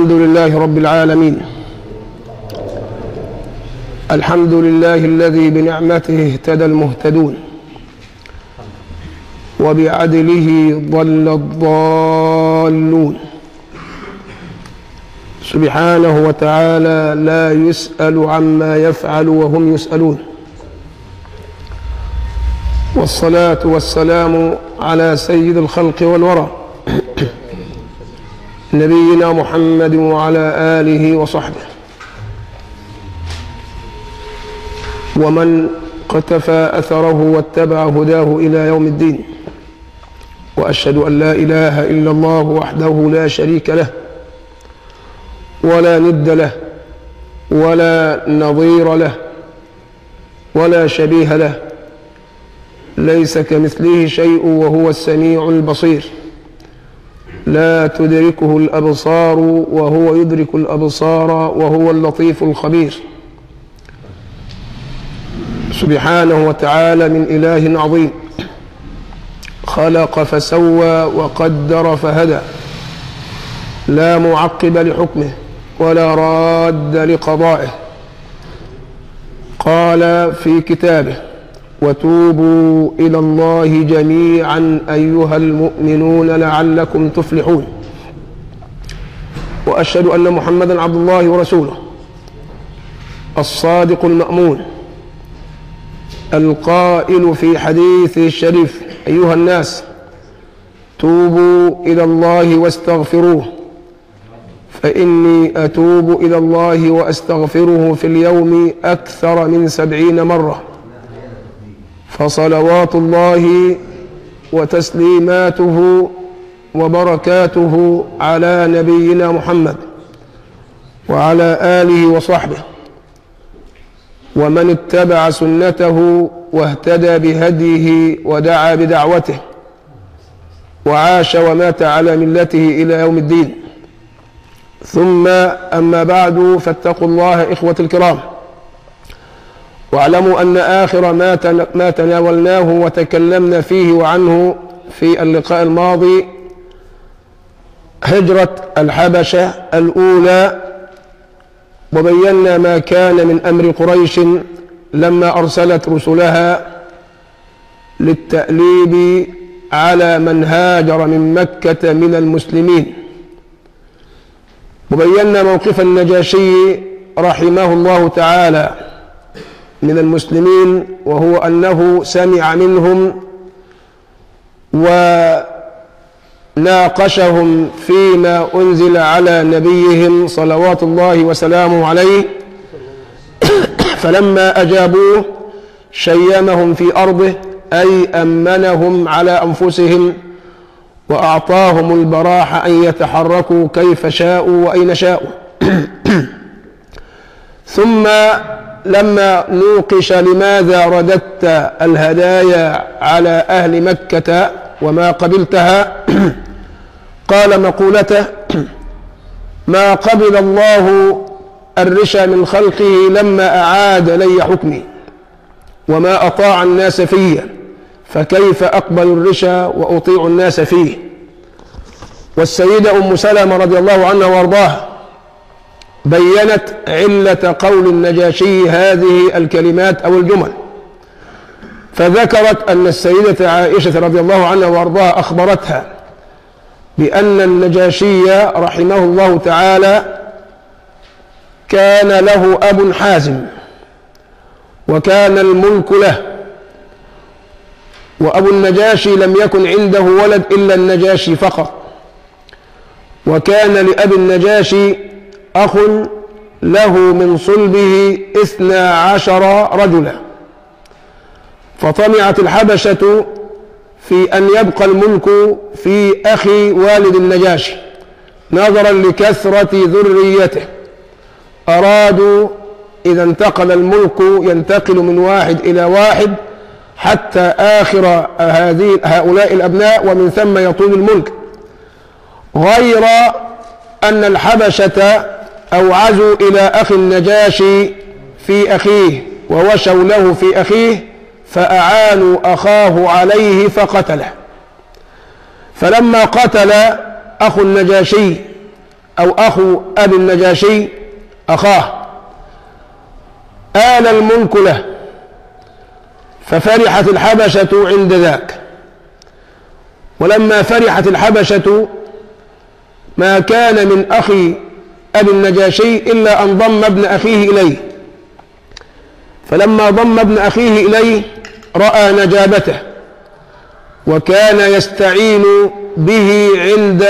الحمد لله رب العالمين الحمد لله الذي بنعمته اهتدى المهتدون وبعدله ضل الضالون سبحانه وتعالى لا يسأل عما يفعل وهم يسألون والصلاة والسلام على سيد الخلق والورى نبينا محمد وعلى آله وصحبه ومن قتفى أثره واتبع هداه إلى يوم الدين وأشهد أن لا إله إلا الله وحده لا شريك له ولا ند له ولا نظير له ولا شبيه له ليس كمثله شيء وهو السميع البصير لا تدركه الأبصار وهو يدرك الأبصار وهو اللطيف الخبير سبحانه وتعالى من إله عظيم خلق فسوى وقدر فهدى لا معقب لحكمه ولا راد لقضائه قال في كتابه وتوبوا إلى الله جميعا أيها المؤمنون لعلكم تفلحون وأشهد أن محمدا عبد الله ورسوله الصادق المأمون القائل في حديثه الشريف أيها الناس توبوا إلى الله واستغفروه فإني أتوب إلى الله وأستغفره في اليوم أكثر من سبعين مرة فصلوات الله وتسليماته وبركاته على نبينا محمد وعلى آله وصحبه ومن اتبع سنته واهتدى بهديه ودعا بدعوته وعاش ومات على ملته إلى يوم الدين ثم أما بعد فاتقوا الله إخوة الكرام واعلموا أن آخر ما ما تناولناه وتكلمنا فيه وعنه في اللقاء الماضي هجرة الحبشة الأولى وبينا ما كان من أمر قريش لما أرسلت رسلها للتأليب على من هاجر من مكة من المسلمين وبينا موقف النجاشي رحمه الله تعالى من المسلمين وهو أنه سمع منهم وناقشهم فيما أنزل على نبيهم صلوات الله وسلامه عليه فلما أجابوه شيمهم في أرضه أي أمنهم على أنفسهم وأعطاهم البراح أن يتحركوا كيف شاءوا وأين شاءوا ثم لما نوقش لماذا رددت الهدايا على أهل مكة وما قبلتها قال مقولته ما قبل الله الرشا من خلقه لما أعاد لي حكمي وما أطاع الناس فيه فكيف أقبل الرشا وأطيع الناس فيه والسيدة أم سلمة رضي الله عنها وارضاها بينت علة قول النجاشي هذه الكلمات أو الجمل فذكرت أن السيدة عائشة رضي الله عنها وارضاها أخبرتها بأن النجاشي رحمه الله تعالى كان له أب حازم وكان الملك له وأبو النجاشي لم يكن عنده ولد إلا النجاشي فقط وكان لأبي النجاشي أخ له من صلبه اثنا عشر رجلا فطمعت الحبشة في أن يبقى الملك في أخي والد النجاشي نظرا لكثرة ذريته أرادوا إذا انتقل الملك ينتقل من واحد إلى واحد حتى آخر هذه هؤلاء الأبناء ومن ثم يطول الملك غير أن الحبشة أوعزوا إلى أخي النجاشي في أخيه ووشوا له في أخيه فأعانوا أخاه عليه فقتله فلما قتل أخو النجاشي أو أخو أبي النجاشي أخاه آل الملك له ففرحت الحبشة عند ذاك ولما فرحت الحبشة ما كان من أخي أبي النجاشي إلا أن ضم ابن أخيه إليه فلما ضم ابن أخيه إليه رأى نجابته وكان يستعين به عند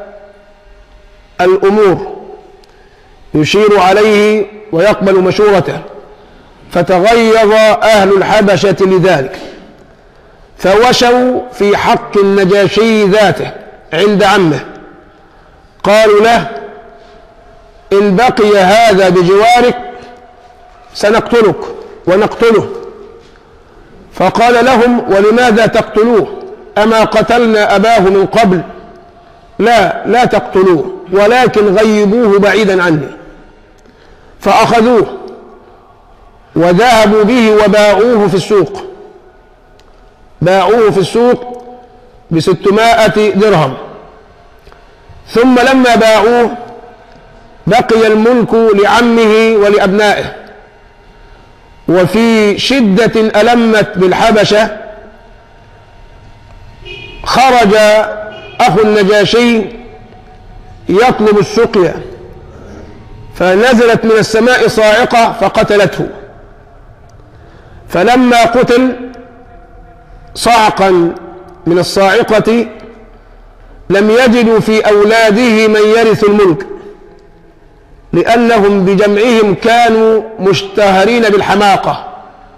الأمور يشير عليه ويقبل مشورته فتغيظ أهل الحبشة لذلك فوشوا في حق النجاشي ذاته عند عمه قالوا له إن بقي هذا بجوارك سنقتلك ونقتله فقال لهم ولماذا تقتلوه أما قتلنا أباه من قبل لا لا تقتلوه ولكن غيبوه بعيدا عني فأخذوه وذهبوا به وباعوه في السوق باعوه في السوق بستمائة درهم ثم لما باعوه بقي الملك لعمه ولأبنائه وفي شدة ألمت بالحبشة خرج أخو النجاشي يطلب السقيا فنزلت من السماء صاعقة فقتلته فلما قتل صعقا من الصاعقة لم يجدوا في أولاده من يرث الملك لأنهم بجمعهم كانوا مشتهرين بالحماقة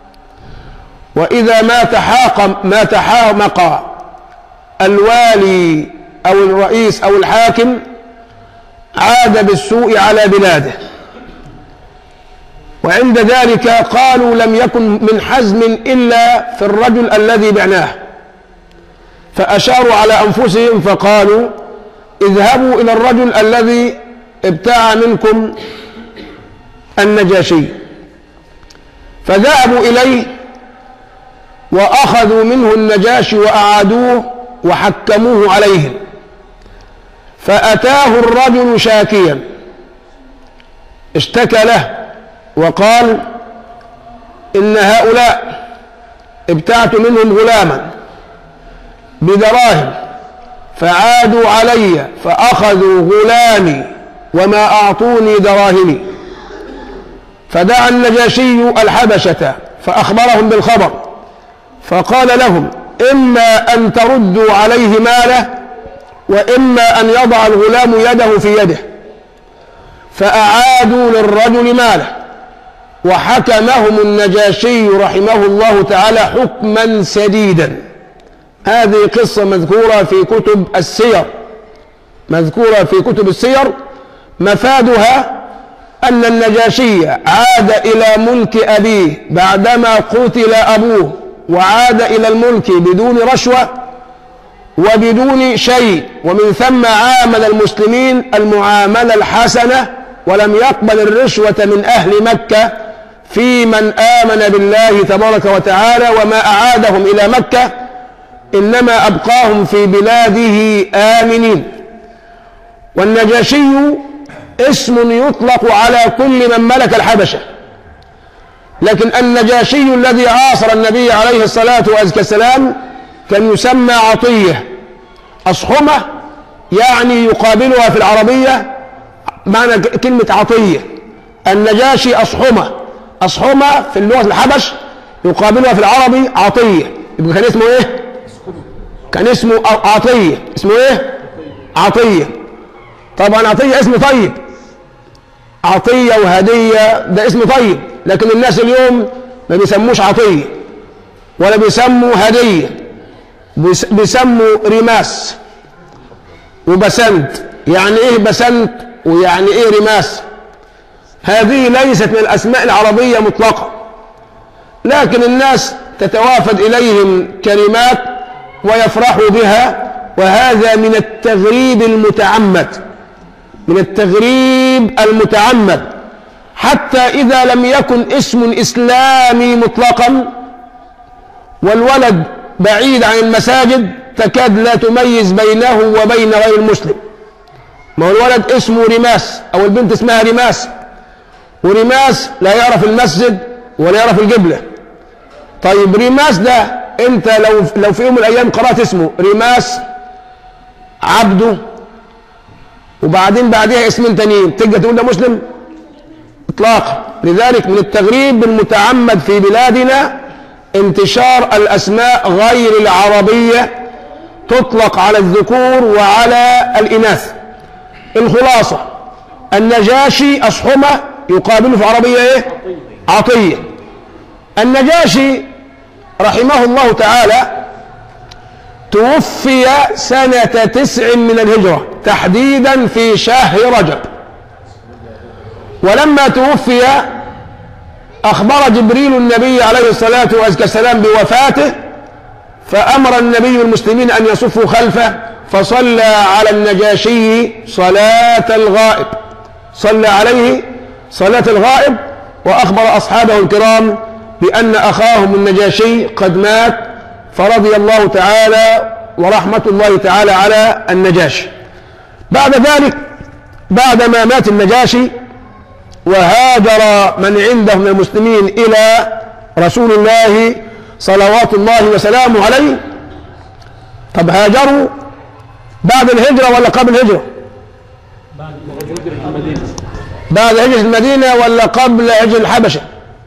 وإذا ما تحاقم ما تحامق الوالي أو الرئيس أو الحاكم عاد بالسوء على بلاده وعند ذلك قالوا لم يكن من حزم إلا في الرجل الذي بعناه فأشاروا على أنفسهم فقالوا اذهبوا إلى الرجل الذي ابتاع منكم النجاشي فذهبوا إليه وأخذوا منه النجاشي وأعادوه وحكموه عليهم فأتاه الرجل شاكيا اشتكى له وقال إن هؤلاء ابتعت منهم غلاما بدراهم فعادوا علي فأخذوا غلامي وما أعطوني دراهمي فدعا النجاشي الحبشة فأخبرهم بالخبر فقال لهم إما أن تردوا عليه ماله وإما أن يضع الغلام يده في يده فأعادوا للرجل ماله وحكمهم النجاشي رحمه الله تعالى حكما سديدا هذه قصة مذكورة في كتب السير مذكورة في كتب السير مفادها أن النجاشي عاد إلى ملك أبيه بعدما قتل أبوه وعاد إلى الملك بدون رشوة وبدون شيء ومن ثم عامل المسلمين المعاملة الحسنة ولم يقبل الرشوة من أهل مكة في من آمن بالله تبارك وتعالى وما أعادهم إلى مكة إنما أبقاهم في بلاده آمنين والنجاشي اسم يطلق على كل من ملك الحبشة لكن النجاشي الذي عاصر النبي عليه الصلاة والسلام كان يسمى عطية أصحمة يعني يقابلها في العربية معنى كلمة عطية النجاشي أصحمة أصحمة في اللغة الحبش يقابلها في العربي عطية يبقى كان اسمه إيه؟ كان اسمه عطية اسمه إيه؟ عطية طبعا عطية اسم طيب عطية وهدية ده اسم طيب لكن الناس اليوم ما بيسموش عطية ولا بيسموا هدية بيسموا رماس وبسنت يعني ايه بسنت ويعني ايه رماس هذه ليست من الاسماء العربية مطلقة لكن الناس تتوافد اليهم كلمات ويفرحوا بها وهذا من التغريب المتعمد من التغريب المتعمد حتى إذا لم يكن اسم إسلامي مطلقا والولد بعيد عن المساجد تكاد لا تميز بينه وبين غير المسلم ما هو الولد اسمه رماس او البنت اسمها رماس ورماس لا يعرف المسجد ولا يعرف القبله طيب رماس ده انت لو لو في يوم من الايام قرات اسمه رماس عبده وبعدين بعدها اسمين تانيين تبقى تقول ده مسلم اطلاقا لذلك من التغريب المتعمد في بلادنا انتشار الاسماء غير العربيه تطلق على الذكور وعلى الاناث الخلاصه النجاشي اصحمه يقابله في عربيه ايه عطيه النجاشي رحمه الله تعالى توفي سنة تسع من الهجرة تحديدا في شهر رجب ولما توفي أخبر جبريل النبي عليه الصلاة والسلام بوفاته فأمر النبي المسلمين أن يصفوا خلفه فصلى على النجاشي صلاة الغائب صلى عليه صلاة الغائب وأخبر أصحابه الكرام بأن أخاهم النجاشي قد مات فرضي الله تعالى ورحمة الله تعالى على النجاشي بعد ذلك بعدما مات النجاشي وهاجر من عنده من المسلمين إلى رسول الله صلوات الله وسلامه عليه طب هاجروا بعد الهجرة ولا قبل الهجرة بعد هجرة المدينة ولا قبل هجرة الحبشة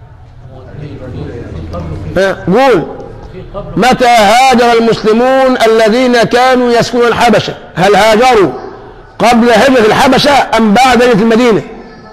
ها، قول متى هاجر المسلمون الذين كانوا يسكنون الحبشة هل هاجروا قبل هجرة الحبشة أم بعد هجرة المدينة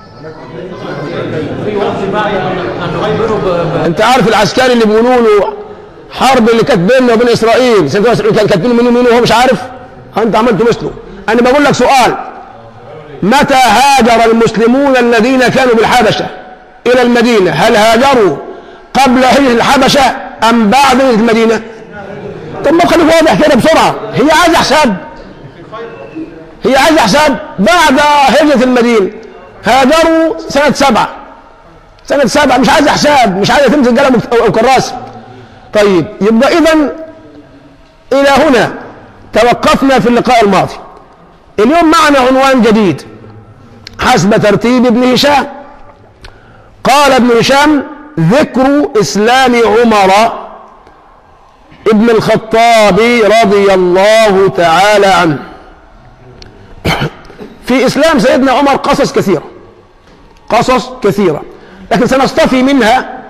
في وقت بعد ان نغيره ب- ب- انت عارف العسكري اللي بيقولوا له حرب اللي كانت بيننا وبين اسرائيل سنة 71 كانت بينهم مين ومين وهو مش عارف انت عملت مثله انا بقول لك سؤال متى هاجر المسلمون الذين كانوا بالحبشه الى المدينه هل هاجروا قبل هجره الحبشه ام بعد هجره المدينه طب ما خليك واضح كده بسرعه هي عايزه حساب هي عايزه حساب بعد هجره المدينه هاجروا سنه سبعه سنة سبعة مش عايز حساب مش عايز تمسك قلم أو- أو كراسة طيب يبقى إذا إلى هنا توقفنا في اللقاء الماضي اليوم معنا عنوان جديد حسب ترتيب ابن هشام قال ابن هشام ذكر إسلام عمر ابن الخطاب رضي الله تعالى عنه في إسلام سيدنا عمر قصص كثيرة قصص كثيرة لكن سنصطفي منها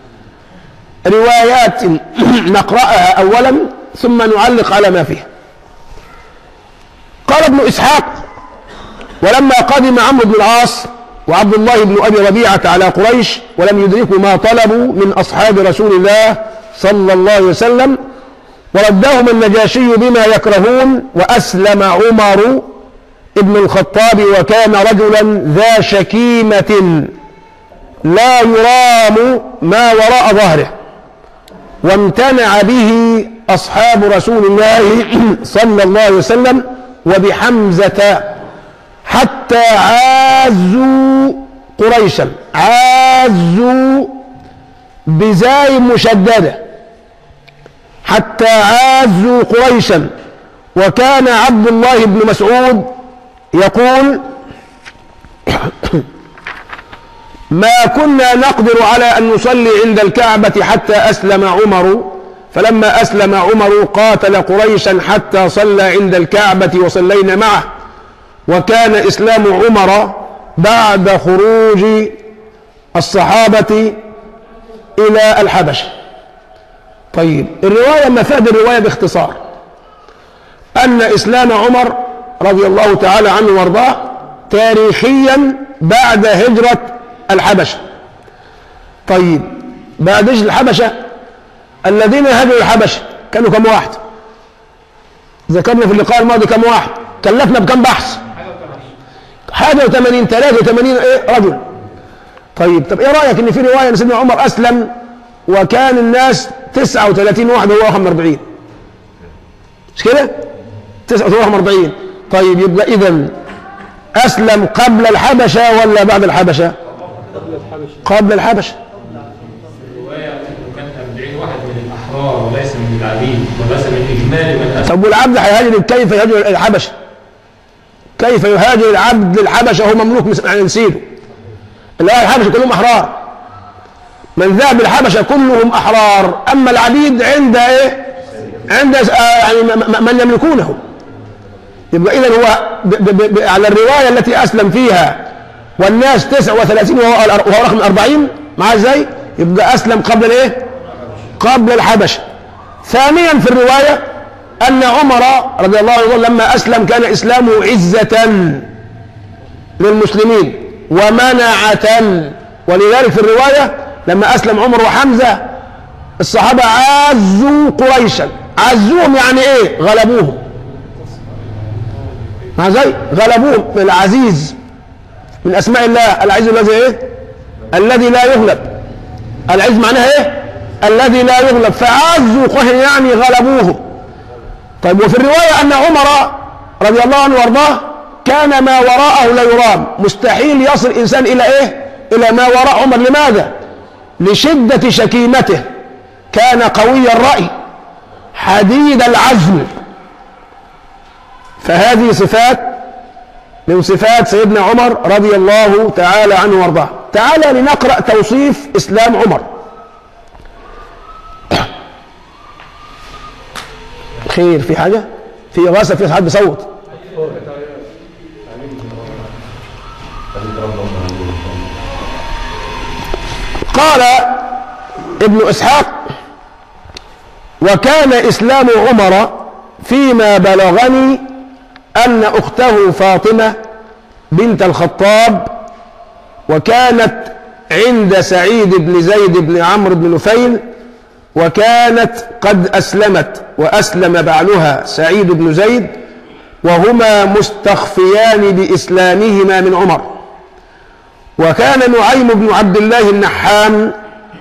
روايات نقرأها أولا ثم نعلق على ما فيها قال ابن إسحاق ولما قدم عمرو بن العاص وعبد الله بن أبي ربيعة على قريش ولم يدركوا ما طلبوا من أصحاب رسول الله صلى الله عليه وسلم وردهم النجاشي بما يكرهون وأسلم عمر ابن الخطاب وكان رجلا ذا شكيمة لا يرام ما وراء ظهره وامتنع به أصحاب رسول الله صلى الله عليه وسلم وبحمزة حتى عازوا قريشا عازوا بزاي مشددة حتى عازوا قريشا وكان عبد الله بن مسعود يقول ما كنا نقدر على أن نصلي عند الكعبة حتى أسلم عمر فلما أسلم عمر قاتل قريشا حتى صلى عند الكعبة وصلينا معه وكان إسلام عمر بعد خروج الصحابة إلى الحبشة طيب الرواية مفاد الرواية باختصار أن إسلام عمر رضي الله تعالى عنه وارضاه تاريخيا بعد هجرة الحبشة طيب بعد هجرة الحبشة الذين هاجروا الحبشة كانوا كم واحد ذكرنا في اللقاء الماضي كم واحد كلفنا بكم بحث حاجة وثمانين ثلاثة وثمانين ايه رجل طيب طب ايه رأيك ان في رواية ان سيدنا عمر اسلم وكان الناس 39 واحد وهو 41 مش كده 49 طيب يبقى اذا اسلم قبل الحبشة ولا بعد الحبشة قبل الحبشة الرواية كان 40 واحد من الأحرار وليس من العبيد وليس من إجمالي من أسلم طب والعبد هيهاجر كيف يهاجر الحبشة كيف يهاجر العبد للحبشة وهو مملوك مس- يعني نسيته اللي راح الحبشة كلهم أحرار من ذهب الحبشة كلهم أحرار أما العبيد عند إيه عند آه، يعني م- م- من يملكونه يبقى إذا هو ب ب ب على الرواية التي أسلم فيها والناس 39 وهو وهو رقم 40 معاه ازاي؟ يبقى أسلم قبل الإيه؟ قبل الحبشة ثانيا في الرواية أن عمر رضي الله عنه لما أسلم كان إسلامه عزة للمسلمين ومنعة ولذلك في الرواية لما أسلم عمر وحمزة الصحابة عزوا قريشا عزوهم يعني إيه غلبوهم مع زي غلبوهم العزيز من أسماء الله العزيز الذي إيه الذي لا يغلب العز معناها إيه الذي لا يغلب فعزوا قريش يعني غلبوه طيب وفي الرواية أن عمر رضي الله عنه وارضاه كان ما وراءه لا يرام مستحيل يصل إنسان إلى إيه إلى ما وراء عمر لماذا لشدة شكيمته كان قوي الرأي حديد العزم فهذه صفات من صفات سيدنا عمر رضي الله تعالى عنه وارضاه تعالى لنقرأ توصيف إسلام عمر خير في حاجة في إغاثة في حد بيصوت قال ابن إسحاق وكان إسلام عمر فيما بلغني أن أخته فاطمة بنت الخطاب وكانت عند سعيد بن زيد بن عمرو بن نفيل وكانت قد أسلمت وأسلم بعلها سعيد بن زيد وهما مستخفيان بإسلامهما من عمر وكان نعيم بن عبد الله النحام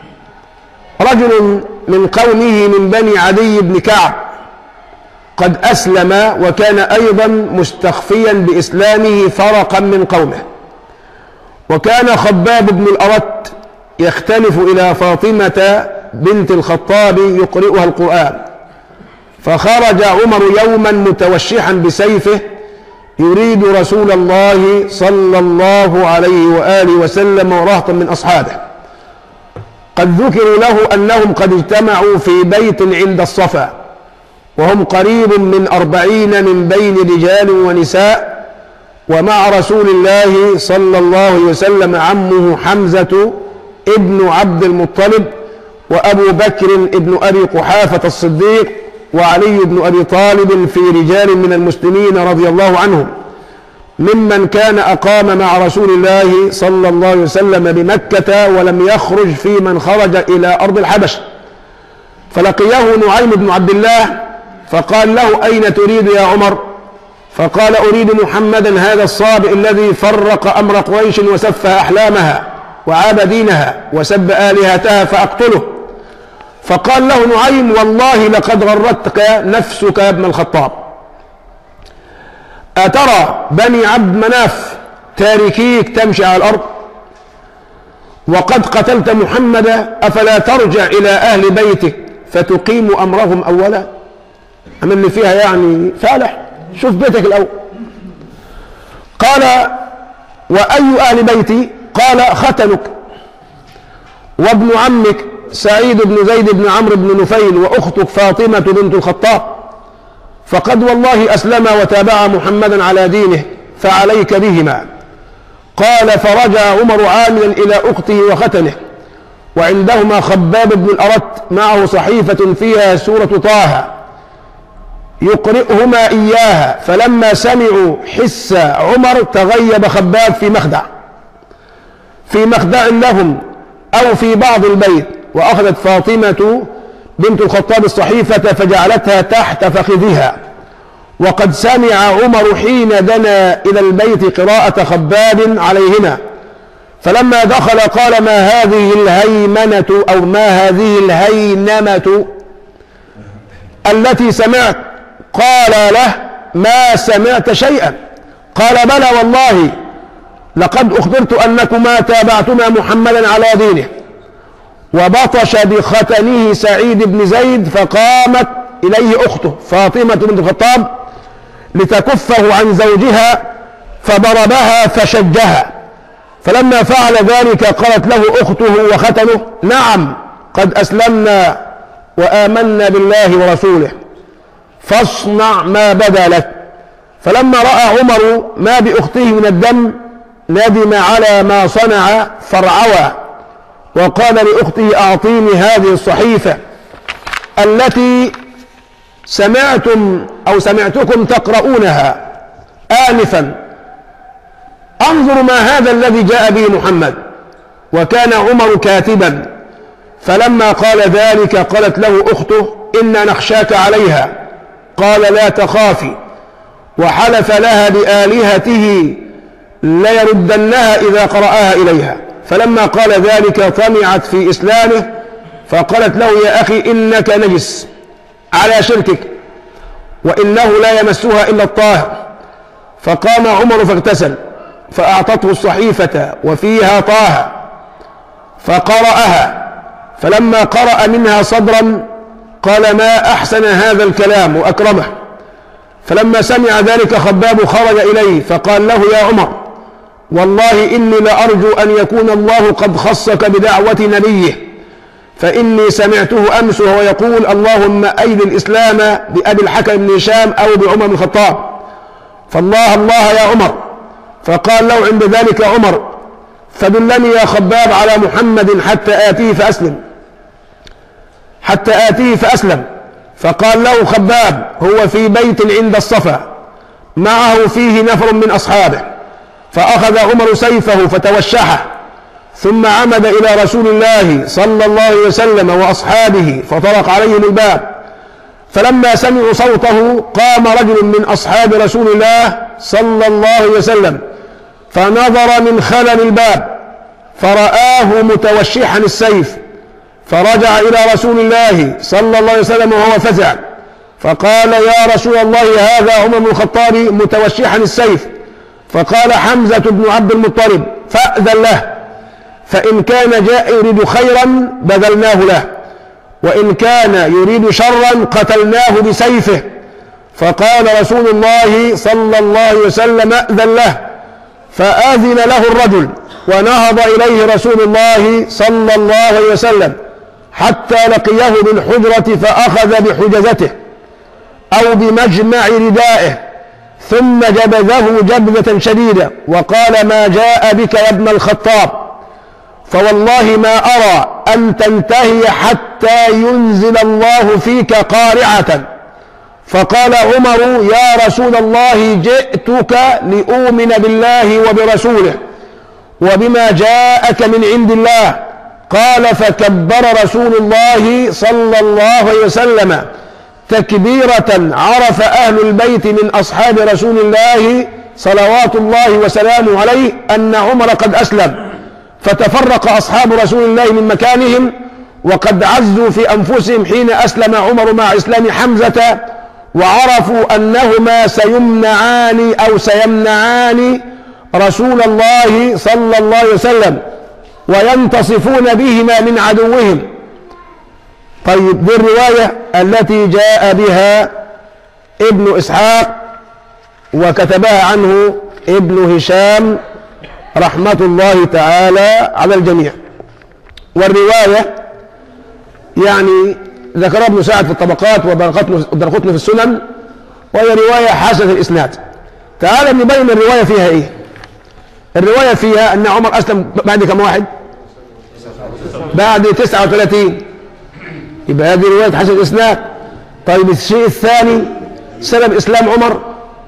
رجل من قومه من بني عدي بن كعب قد أسلم وكان أيضا مستخفيا بإسلامه فرقا من قومه وكان خباب بن الأرت يختلف إلى فاطمة بنت الخطاب يقرئها القرآن فخرج عمر يوما متوشحا بسيفه يريد رسول الله صلى الله عليه وآله وسلم ورهطا من أصحابه قد ذكروا له أنهم قد اجتمعوا في بيت عند الصفا وهم قريب من أربعين من بين رجال ونساء ومع رسول الله صلى الله عليه وسلم عمه حمزة ابن عبد المطلب وأبو بكر ابن أبي قحافة الصديق وعلي بن أبي طالب في رجال من المسلمين رضي الله عنهم ممن كان أقام مع رسول الله صلى الله عليه وسلم بمكة ولم يخرج في من خرج إلى أرض الحبش فلقيه نعيم بن عبد الله فقال له أين تريد يا عمر فقال أريد محمدا هذا الصابئ الذي فرق أمر قريش وسفه أحلامها وعاب دينها وسب آلهتها فأقتله فقال له نعيم والله لقد غرتك نفسك يا ابن الخطاب أترى بني عبد مناف تاركيك تمشي على الأرض وقد قتلت محمدا أفلا ترجع إلى أهل بيتك فتقيم أمرهم أولا أما اللي فيها يعني فالح شوف بيتك الأول قال وأي أهل بيتي قال ختنك وابن عمك سعيد بن زيد بن عمرو بن نفيل وأختك فاطمة بنت الخطاب فقد والله أسلم وتابع محمدا على دينه فعليك بهما قال فرجع عمر عاملا إلى أخته وختنه وعندهما خباب بن الأرت معه صحيفة فيها سورة طه يقرئهما إياها فلما سمعوا حس عمر تغيب خباب في مخدع في مخدع لهم أو في بعض البيت وأخذت فاطمة بنت الخطاب الصحيفة فجعلتها تحت فخذها وقد سمع عمر حين دنا إلى البيت قراءة خباب عليهما فلما دخل قال ما هذه الهيمنة أو ما هذه الهينمة التي سمعت قال له ما سمعت شيئا قال بلى والله لقد أخبرت أنكما تابعتما محمدا على دينه وبطش بختنه سعيد بن زيد فقامت إليه أخته فاطمة بنت الخطاب لتكفه عن زوجها فضربها فشجها فلما فعل ذلك قالت له أخته وختنه نعم قد أسلمنا وآمنا بالله ورسوله فاصنع ما بدا لك فلما رأى عمر ما بأخته من الدم ندم على ما صنع فرعوى وقال لأخته أعطيني هذه الصحيفة التي سمعتم أو سمعتكم تقرؤونها آنفا انظر ما هذا الذي جاء به محمد وكان عمر كاتبا فلما قال ذلك قالت له أخته إنا نخشاك عليها قال لا تخافي وحلف لها بآلهته ليردنها إذا قرأها إليها فلما قال ذلك طمعت في إسلامه فقالت له يا أخي إنك نجس على شركك وإنه لا يمسها إلا الطاهر فقام عمر فاغتسل فأعطته الصحيفة وفيها طه فقرأها فلما قرأ منها صدرا قال ما أحسن هذا الكلام وأكرمه فلما سمع ذلك خباب خرج إليه فقال له يا عمر والله إني لأرجو أن يكون الله قد خصك بدعوة نبيه فإني سمعته أمس وهو يقول اللهم أيد الإسلام بأبي الحكم بن هشام أو بعمر بن الخطاب فالله الله يا عمر فقال له عند ذلك عمر فدلني يا خباب على محمد حتى آتيه فأسلم حتى آتيه فأسلم فقال له خباب هو في بيت عند الصفا معه فيه نفر من أصحابه فأخذ عمر سيفه فتوشحه ثم عمد إلى رسول الله صلى الله عليه وسلم وأصحابه فطرق عليهم الباب فلما سمعوا صوته قام رجل من أصحاب رسول الله صلى الله عليه وسلم فنظر من خلل الباب فرآه متوشحا السيف فرجع إلى رسول الله صلى الله عليه وسلم وهو فزع فقال يا رسول الله هذا عمر بن الخطاب متوشحا السيف فقال حمزة بن عبد المطلب فأذن له فإن كان جاء يريد خيرا بذلناه له وإن كان يريد شرا قتلناه بسيفه فقال رسول الله صلى الله عليه وسلم أذن له فآذن له الرجل ونهض إليه رسول الله صلى الله عليه وسلم حتى لقيه بالحجرة فأخذ بحجزته أو بمجمع ردائه ثم جبذه جبذة شديدة وقال ما جاء بك يا ابن الخطاب فوالله ما أرى أن تنتهي حتى ينزل الله فيك قارعة فقال عمر يا رسول الله جئتك لأؤمن بالله وبرسوله وبما جاءك من عند الله قال فكبر رسول الله صلى الله عليه وسلم تكبيرة عرف أهل البيت من أصحاب رسول الله صلوات الله وسلامه عليه أن عمر قد أسلم فتفرق أصحاب رسول الله من مكانهم وقد عزوا في أنفسهم حين أسلم عمر مع إسلام حمزة وعرفوا أنهما سيمنعان أو سيمنعان رسول الله صلى الله عليه وسلم وينتصفون بهما من عدوهم طيب دي الرواية التي جاء بها ابن إسحاق وكتبها عنه ابن هشام رحمة الله تعالى على الجميع والرواية يعني ذكرها ابن سعد في الطبقات ودرقطن في السنن وهي رواية حسنة الإسناد تعال نبين الرواية فيها إيه الرواية فيها أن عمر أسلم بعد كم واحد بعد 39 يبقى هذه رواية حسن الإسناد طيب الشيء الثاني سبب إسلام عمر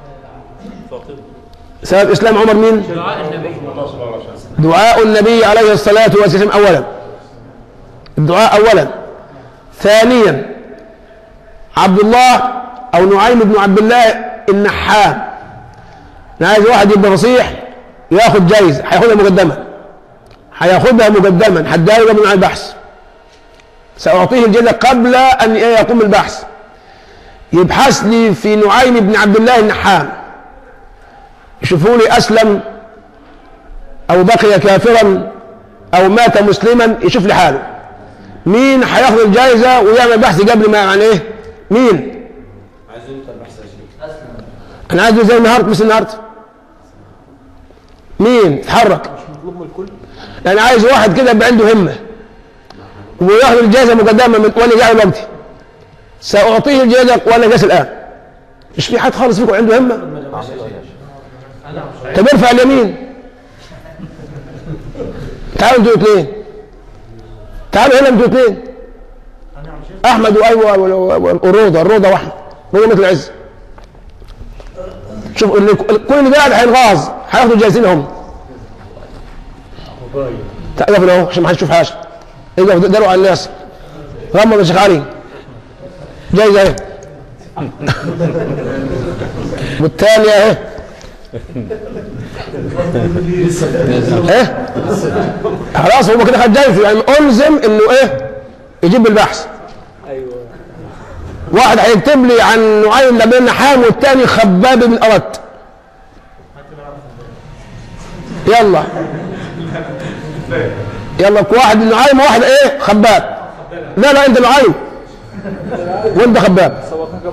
سبب إسلام عمر مين دعاء النبي دعاء النبي عليه الصلاة والسلام أولا الدعاء أولا ثانيا عبد الله أو نعيم بن عبد الله النحام أنا عايز واحد يبقى فصيح ياخد جايزة هياخدها مقدما هياخدها مقدما هديها له قبل البحث سأعطيه الجائزة قبل أن يقوم البحث يبحث لي في نعيم بن عبد الله النحام يشوفوا لي أسلم أو بقي كافرا أو مات مسلما يشوف لي حاله مين هياخد الجائزة ويعمل بحث قبل ما يعني إيه مين أنا عايز زي النهارده مثل النهارده مين اتحرك يعني عايز واحد كده يبقى عنده همه وياخد الجائزه مقدمه من وانا قاعد دلوقتي ساعطيه الجائزه وانا جالس الان مش في حد خالص فيكم عنده همه طب ارفع اليمين تعالوا انتوا اثنين تعالوا هنا انتوا اثنين احمد وايوه والروضه الروضه واحمد روضه مثل العز شوف اللي كل اللي قاعد هينغاظ هياخدوا جايزين هم اقف اهو عشان ما حدش يشوف حاجه اقف داروا على الناس غمض يا شيخ علي جايزه اهي والثانيه اهي ايه خلاص هو كده خد جايزه يعني الزم انه ايه يجيب البحث واحد هيكتب لي عن نعيم بن نحام والثاني خباب بن أردت يلا يلا واحد نعيم وواحد ايه خباب لا لا انت نعيم وانت خباب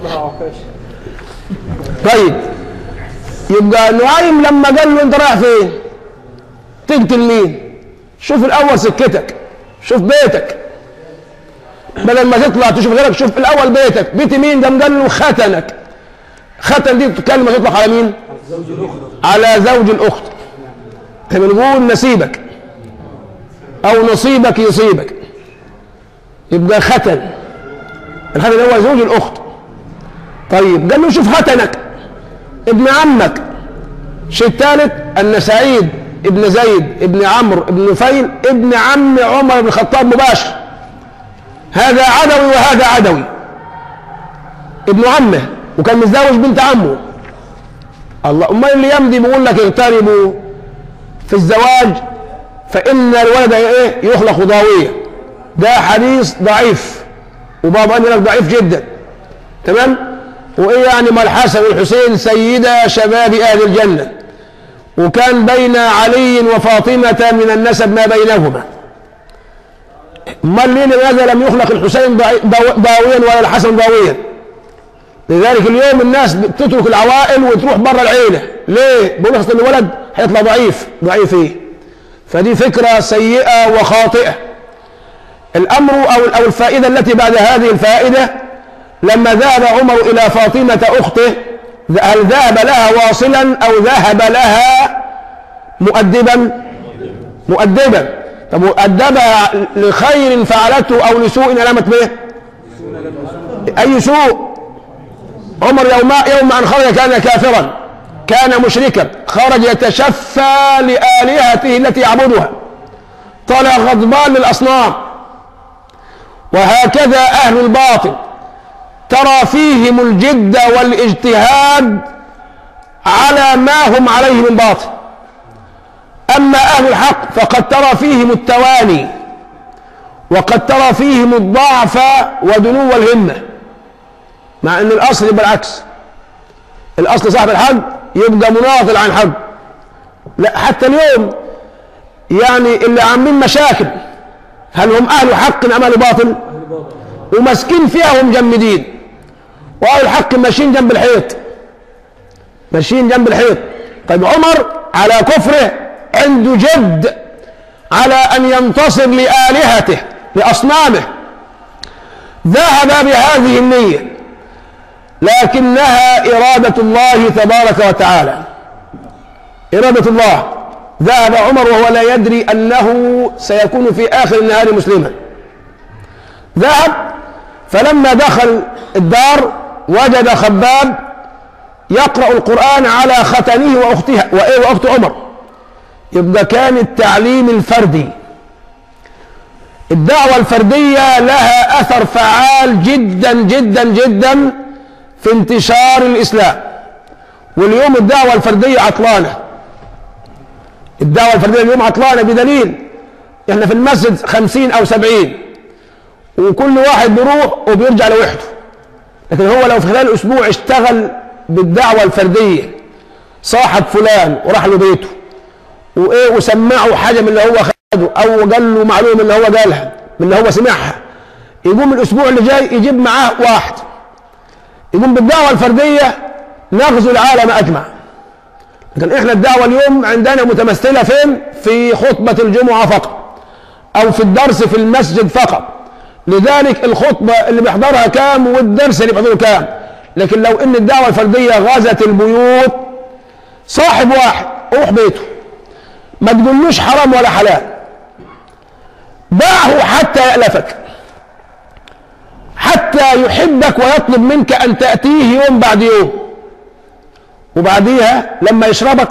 طيب يبقى نعيم لما قال له انت رايح فين تقتل مين شوف الاول سكتك شوف بيتك بدل ما تطلع تشوف غيرك شوف الاول بيتك بيت مين ده قال له ختنك ختن دي كلمه تطلق على مين على زوج الاخت احنا بنقول نسيبك او نصيبك يصيبك يبقى ختن الختن هو زوج الاخت طيب قال له شوف ختنك ابن عمك الشيء الثالث ان سعيد ابن زيد ابن عمرو ابن نفيل ابن عم عمر بن الخطاب مباشر هذا عدوي وهذا عدوي ابن عمه وكان متزوج بنت عمه الله امال اللي يمضي بيقول لك اغتربوا في الزواج فان الولد ايه يخلق ضاويه ده حديث ضعيف وبعض قال لك ضعيف جدا تمام وايه يعني ما الحسن والحسين سيدا شباب اهل الجنه وكان بين علي وفاطمه من النسب ما بينهما امال ليه لماذا لم يخلق الحسين ضاويا ولا الحسن ضاويا لذلك اليوم الناس بتترك العوائل وتروح بره العيله ليه بيقول لك اصل الولد هيطلع ضعيف ضعيف ايه فدي فكره سيئه وخاطئه الامر او او الفائده التي بعد هذه الفائده لما ذهب عمر الى فاطمه اخته هل ذهب لها واصلا او ذهب لها مؤدبا مؤدبا طب أدبها لخير فعلته أو لسوء علامة به أي سوء عمر يوم يوم أن خرج كان كافرا كان مشركا خرج يتشفى لآلهته التي يعبدها طلع غضبان للأصنام وهكذا أهل الباطل ترى فيهم الجد والاجتهاد على ما هم عليه من باطل أما أهل الحق فقد ترى فيهم التواني وقد ترى فيهم الضعف ودنو الهمة مع أن الأصل يبقى العكس الأصل صاحب الحق يبقى مناضل عن الحق لا حتى اليوم يعني اللي عاملين مشاكل هل هم أهل حق أم أهل باطل وماسكين فيها هم جمدين وأهل الحق ماشيين جنب الحيط ماشيين جنب الحيط طيب عمر على كفره عنده جد على أن ينتصر لآلهته لأصنامه ذهب بهذه النية لكنها إرادة الله تبارك وتعالى إرادة الله ذهب عمر وهو لا يدري أنه سيكون في آخر النهار مسلما ذهب فلما دخل الدار وجد خباب يقرأ القرآن على ختنه وأختها وإيه وأخت عمر يبقى كان التعليم الفردي الدعوة الفردية لها أثر فعال جدا جدا جدا في انتشار الإسلام واليوم الدعوة الفردية عطلانة الدعوة الفردية اليوم عطلانة بدليل احنا في المسجد خمسين أو سبعين وكل واحد بيروح وبيرجع لوحده لكن هو لو في خلال أسبوع اشتغل بالدعوة الفردية صاحب فلان وراح له بيته وايه وسمعه حاجه من اللي هو خده او قال له معلومه من اللي هو قالها من اللي هو سمعها يقوم الاسبوع اللي جاي يجيب معاه واحد يقوم بالدعوه الفرديه نغزو العالم اجمع لكن احنا الدعوة اليوم عندنا متمثلة فين في خطبة الجمعة فقط او في الدرس في المسجد فقط لذلك الخطبة اللي بيحضرها كام والدرس اللي بيحضره كام لكن لو ان الدعوة الفردية غزت البيوت صاحب واحد روح بيته ما تقولوش حرام ولا حلال دعه حتى يألفك حتى يحبك ويطلب منك أن تأتيه يوم بعد يوم وبعديها لما يشربك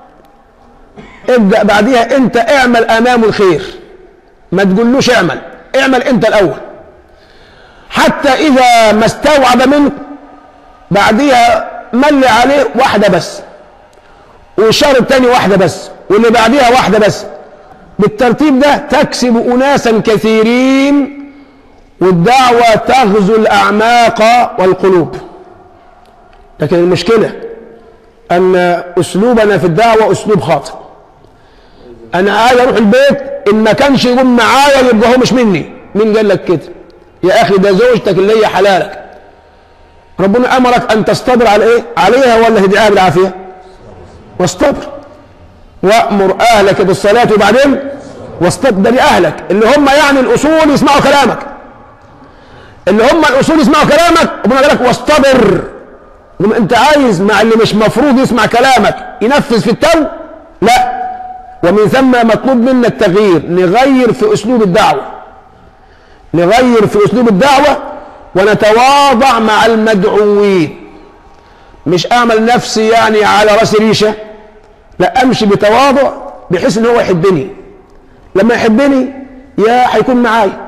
ابدأ بعديها أنت اعمل أمامه الخير ما تقولوش اعمل اعمل أنت الأول حتى إذا ما استوعب منك بعديها مل عليه واحدة بس والشهر الثاني واحدة بس واللي بعديها واحدة بس بالترتيب ده تكسب أناسا كثيرين والدعوة تغزو الأعماق والقلوب لكن المشكلة أن أسلوبنا في الدعوة أسلوب خاطئ أنا عايز أروح البيت إن ما كانش يقوم معايا يبقى هو مش مني مين قال لك كده يا أخي ده زوجتك اللي هي حلالك ربنا أمرك أن تصطبر على إيه عليها ولا تدعيها بالعافية واصطبر وأمر أهلك بالصلاة وبعدين واصطبر لأهلك اللي هم يعني الأصول يسمعوا كلامك اللي هم الأصول يسمعوا كلامك ربنا قال لك واصطبر لما أنت عايز مع اللي مش مفروض يسمع كلامك ينفذ في التو لا ومن ثم مطلوب منا التغيير نغير في أسلوب الدعوة نغير في أسلوب الدعوة ونتواضع مع المدعوين مش أعمل نفسي يعني على راس ريشة لا أمشي بتواضع بحيث إن هو يحبني لما يحبني يا هيكون معايا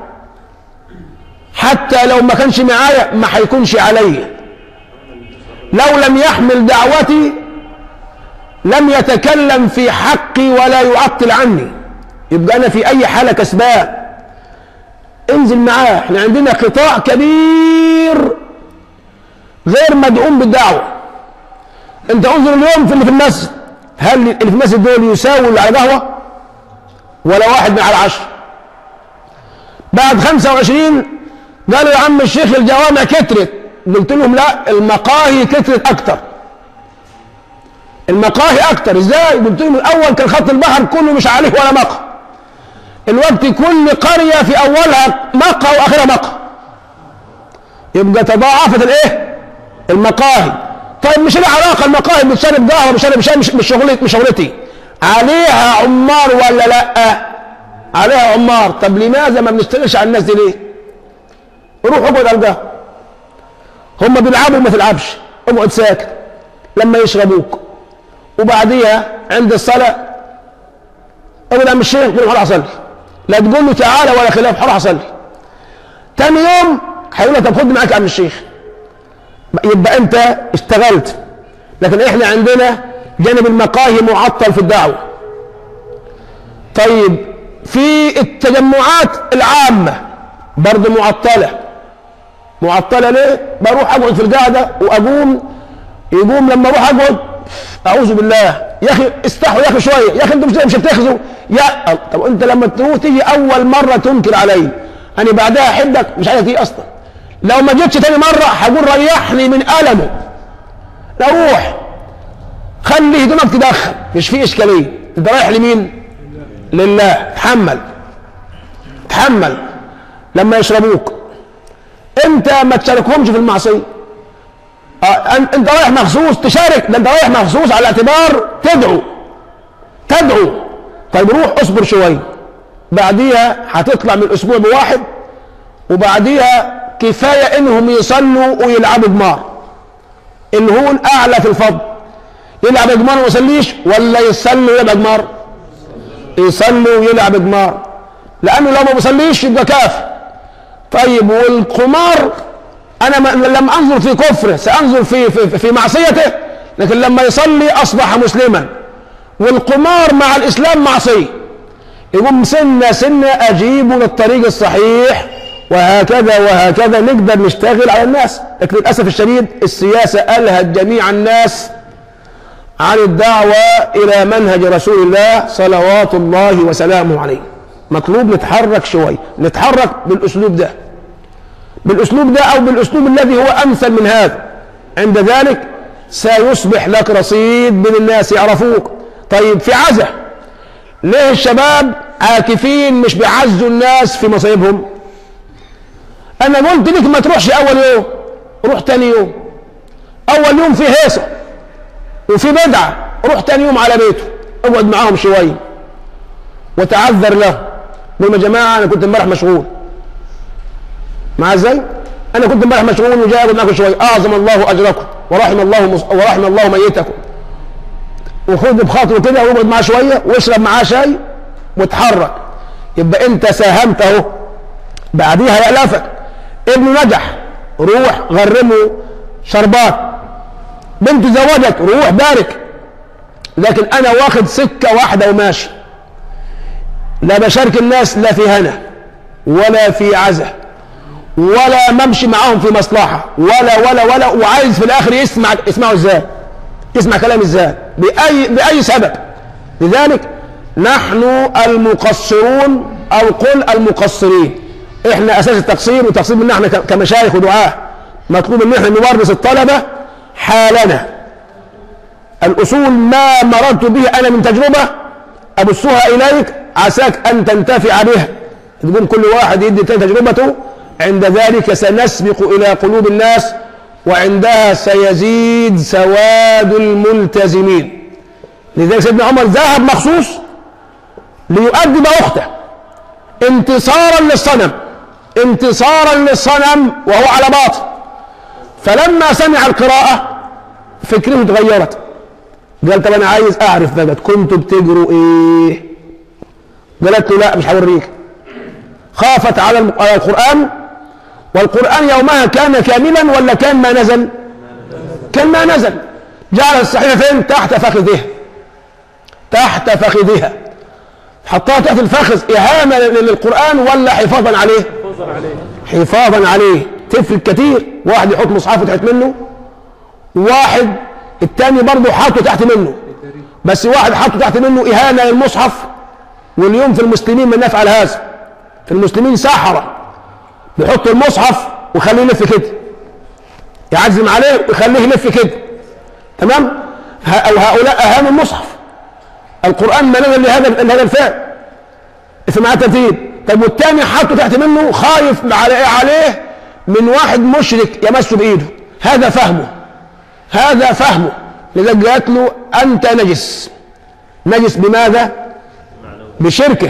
حتى لو ما كانش معايا ما هيكونش عليا لو لم يحمل دعوتي لم يتكلم في حقي ولا يعطل عني يبقى أنا في أي حالة كسبان انزل معاه احنا عندنا قطاع كبير غير مدعوم بالدعوة انت انظر اليوم في اللي في المسجد هل اللي في المسجد دول يساوي اللي على قهوة ولا واحد من على عشر بعد 25 قالوا يا عم الشيخ الجوامع كترت قلت لهم لا المقاهي كترت اكتر المقاهي اكتر ازاي قلت لهم الاول كان خط البحر كله مش عليه ولا مقهى الوقت كل قرية في اولها مقهى واخرها مقهى يبقى تضاعفت الايه المقاهي طيب مش لها علاقه المقاهي بتشرب قهوه مش مش مش مش شغلتي مش شغلتي عليها عمار ولا لا عليها عمار طب لماذا ما بنشتغلش على الناس دي ليه روح اقعد على القهوه هم بيلعبوا ما تلعبش اقعد ساكت لما يشربوك وبعديها عند الصلاه اقول يا عم الشيخ قول هروح اصلي لا تقول له تعالى ولا خلاف هروح اصلي تاني يوم هيقول لك طب خد معاك يا عم الشيخ يبقى انت اشتغلت لكن احنا عندنا جانب المقاهي معطل في الدعوه طيب في التجمعات العامه برضه معطله معطله ليه بروح اقعد في القعده واقوم يقوم لما اروح اقعد اعوذ بالله يا اخي استحوا يا اخي شويه يا اخي انتوا مش مش بتاخذوا يا طب انت لما تروح تيجي اول مره تنكر علي انا بعدها احبك مش عايز تيجي اصلا لو ما جيتش تاني مره هقول ريحني من المه لا روح خلي هدومك تدخل مش في اشكاليه انت رايح لمين لله تحمل تحمل لما يشربوك انت ما تشاركهمش في المعصيه آه انت رايح مخصوص تشارك ده انت رايح مخصوص على اعتبار تدعو تدعو طيب روح اصبر شويه بعديها هتطلع من الاسبوع بواحد وبعديها كفايه انهم يصلوا ويلعبوا جمار الهون اعلى في الفضل يلعب جمار وما يصليش ولا يصلي ويلعب جمار يصلي ويلعب جمار لانه لو ما بيصليش يبقى كافر طيب والقمار انا ما لم انظر في كفره سانظر في في, في معصيته لكن لما يصلي اصبح مسلما والقمار مع الاسلام معصيه يقوم سنه سنه اجيبه للطريق الصحيح وهكذا وهكذا نقدر نشتغل على الناس لكن للاسف الشديد السياسه الهت جميع الناس عن الدعوه الى منهج رسول الله صلوات الله وسلامه عليه مطلوب نتحرك شوي نتحرك بالاسلوب ده بالاسلوب ده او بالاسلوب الذي هو امثل من هذا عند ذلك سيصبح لك رصيد من الناس يعرفوك طيب في عزة ليه الشباب عاكفين مش بيعزوا الناس في مصايبهم انا قلت لك ما تروحش اول يوم روح تاني يوم اول يوم في هيصه وفي بدعه روح تاني يوم على بيته اقعد معاهم شويه وتعذر له قول يا جماعه انا كنت امبارح مشغول مع ازاي انا كنت امبارح مشغول وجاي اقعد معاكم شويه اعظم الله اجركم ورحم الله مص... ورحم الله ميتكم وخد بخاطره كده واقعد معاه شويه واشرب معاه شاي واتحرك يبقى انت ساهمت اهو بعديها يألفك ابنه نجح روح غرمه شربات بنته زوجت روح بارك لكن انا واخد سكه واحده وماشي لا بشارك الناس لا في هنا ولا في عزة ولا ممشي معاهم في مصلحة ولا ولا ولا وعايز في الآخر يسمع يسمعوا ازاي يسمع كلام ازاي بأي بأي سبب لذلك نحن المقصرون أو قل المقصرين احنا أساس التقصير والتقصير منا احنا كمشايخ ودعاة مطلوب ان احنا نورث الطلبة حالنا الأصول ما مررت به أنا من تجربة أبثها إليك عساك أن تنتفع بها تقول كل واحد يدي تجربته عند ذلك سنسبق إلى قلوب الناس وعندها سيزيد سواد الملتزمين لذلك سيدنا عمر ذهب مخصوص ليؤدب أخته انتصارا للصنم انتصارا للصنم وهو على باطل فلما سمع القراءة فكرته تغيرت قال طب انا عايز اعرف بقى كنتوا بتجروا ايه قالت له لا مش هوريك خافت على القرآن والقرآن يومها كان كاملا ولا كان ما نزل كان ما نزل جعل الصحيفة فين تحت فخذها تحت فخذها حطها تحت الفخذ إهانة للقرآن ولا حفاظا عليه حفاظا عليه تفرق كتير واحد يحط مصحفه تحت منه واحد التاني برضه حاطه تحت منه بس واحد حاطه تحت منه إهانة للمصحف واليوم في المسلمين من نفعل هذا في المسلمين سحرة بيحط المصحف ويخليه يلف كده يعزم عليه ويخليه يلف كده تمام أو هؤلاء أهانوا المصحف القرآن ما نزل لهذا لهذا الفعل اسمع ترتيب طب والتاني حاطه تحت منه خايف على ايه عليه من واحد مشرك يمسه بايده هذا فهمه هذا فهمه لذلك قالت له انت نجس نجس بماذا بشركه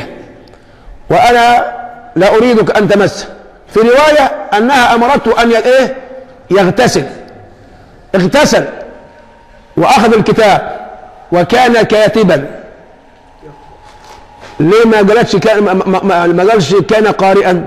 وانا لا اريدك ان تمسه في روايه انها امرته ان ايه يغتسل اغتسل واخذ الكتاب وكان كاتبا ليه ما قالتش كان ما, ما, ما قالش كان قارئا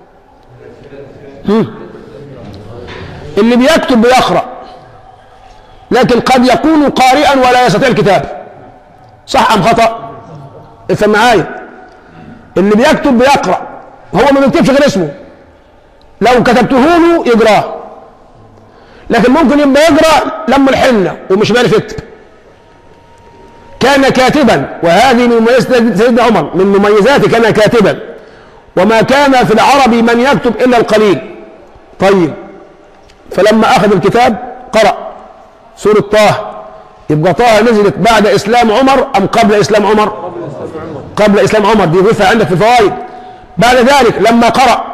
هم؟ اللي بيكتب بيقرا لكن قد يكون قارئا ولا يستطيع الكتاب صح ام خطا افهم معايا اللي بيكتب بيقرا هو ما بيكتبش غير اسمه لو كتبته له يقراه لكن ممكن يبقى يقرا لم الحنه ومش بيعرف يكتب كان كاتبا وهذه من مميزات سيدنا عمر من مميزاته كان كاتبا وما كان في العرب من يكتب الا القليل طيب فلما اخذ الكتاب قرأ سورة طه يبقى طه نزلت بعد اسلام عمر ام قبل اسلام عمر قبل اسلام عمر دي ضيفها عندك في الفوائد بعد ذلك لما قرأ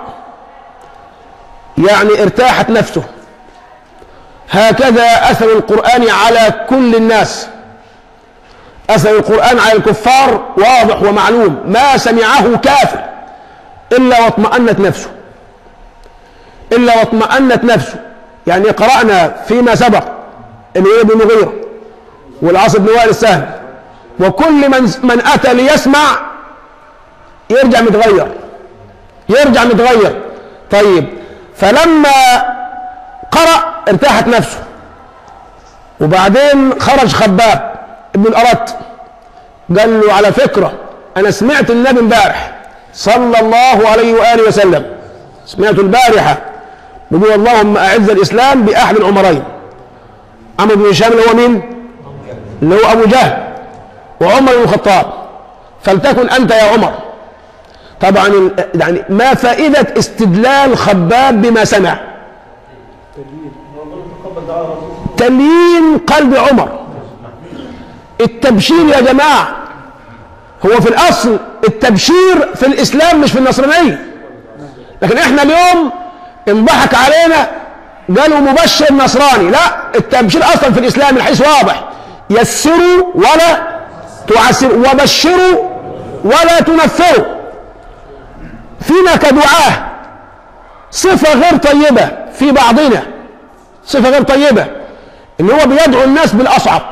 يعني ارتاحت نفسه هكذا اثر القرآن على كل الناس أثر القرآن على الكفار واضح ومعلوم ما سمعه كافر إلا واطمأنت نفسه إلا واطمأنت نفسه يعني قرأنا فيما سبق الوليد بن مغيرة والعاص بن وائل السهل وكل من من أتى ليسمع يرجع متغير يرجع متغير طيب فلما قرأ ارتاحت نفسه وبعدين خرج خباب ابن الأرت قال له على فكرة أنا سمعت النبي امبارح صلى الله عليه وآله وسلم سمعت البارحة بيقول اللهم أعز الإسلام بأحد العمرين عمرو بن هشام اللي هو مين؟ اللي هو أبو جهل وعمر بن الخطاب فلتكن أنت يا عمر طبعا يعني ما فائدة استدلال خباب بما سمع تليين قلب عمر التبشير يا جماعة هو في الأصل التبشير في الإسلام مش في النصرانية لكن احنا اليوم انضحك علينا قالوا مبشر نصراني لا التبشير أصلا في الإسلام الحديث واضح يسروا ولا تعسروا وبشروا ولا تنفروا فينا كدعاه صفة غير طيبة في بعضنا صفة غير طيبة ان هو بيدعو الناس بالأصعب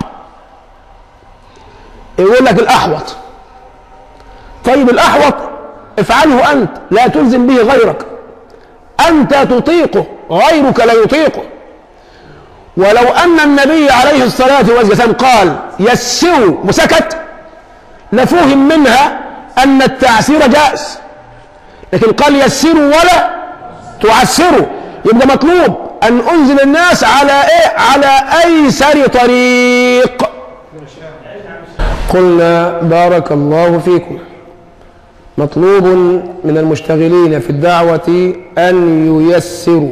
يقول لك الأحوط طيب الأحوط افعله أنت لا تلزم به غيرك أنت تطيقه غيرك لا يطيقه ولو أن النبي عليه الصلاة والسلام قال يسروا وسكت لفهم منها أن التعسير جائز لكن قال يسروا ولا تعسروا يبقى مطلوب أن أنزل الناس على إيه؟ على أيسر طريق قلنا بارك الله فيكم مطلوب من المشتغلين في الدعوة أن ييسروا